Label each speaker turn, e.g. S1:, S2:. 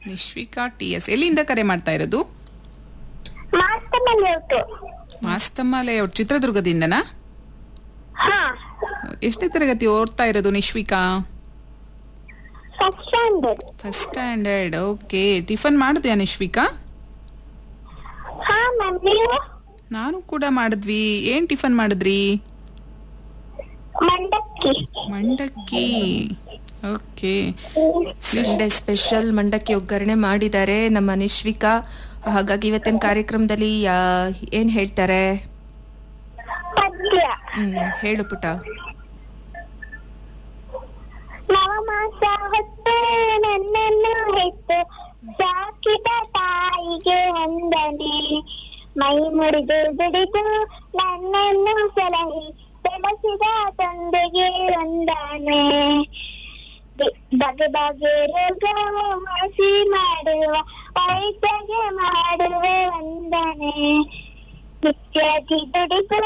S1: Nishvika T S ಎಲ್ಲಿಂದ ಕರೆ ಮಾಡ್ತಾ ಇರೋದು
S2: ಮಾಸ್ತಮಲ್ಲಿ ಉಂಟು
S1: ಮಾಸ್ತಮ್ಮ ಲೇಔಟ್ ಚಿತ್ರದುರ್ಗದಿಂದನಾ
S2: ಹಾ
S1: ಎಷ್ಟನೇ ತರಗತಿ ಓದ್ತಾ ಇರೋದು Nishvika
S2: first standard
S1: first standard okay tiffin ಮಾಡಿದ್ಯಾ ನಿಶ್ವಿಕಾ
S2: ಹಾ ಮ್ಯಾಮ್ ನೀವು
S1: ನಾನು ಕೂಡ ಮಾಡಿದ್ವಿ ಏನ್ ಟಿಫನ್ ಮಾಡಿದ್ರಿ
S2: ಮಂಡಕ್ಕಿ
S1: ಮಂಡಕ್ಕಿ ಓಕೆ
S3: ಸಂಡೇ ಸ್ಪೆಷಲ್ ಮಂಡಕ್ಕಿ ಒಗ್ಗರಣೆ ಮಾಡಿದ್ದಾರೆ ನಮ್ಮ ನಿಶ್ವಿಕಾ ಹಾಗಾಗಿ ಇವತ್ತಿನ ಕಾರ್ಯಕ್ರಮದಲ್ಲಿ ಯಾ- ಏನ್ ಹೇಳ್ತಾರೆ
S2: ಪದ್ಯ
S3: ಹ್ಮ್ ಹೇಳು ಪುಟ
S2: ನವಮಾಸ ಹೊತ್ತು ನನ್ನನ್ನು ಹೆತ್ತು ಸಾಕಿದ ತಾಯಿಗೆ ವಂದನೆ ಮೈ ಮುರಿದು ದುಡಿದು ನನ್ನನ್ನು ಸಲಹಿ ಬೆಳೆಸಿದ ತಂದೆಗೆ ವಂದನೆ ಬೆ- ಬಗೆ ಬಗೆ ರೋಗವು ವಾಸಿ ಮಾಡುವ ವೈದ್ಯಗೆ ಮಾಡುವೆ ವಂದನೆ ನಿತ್ಯದಿ ದುಡಿದು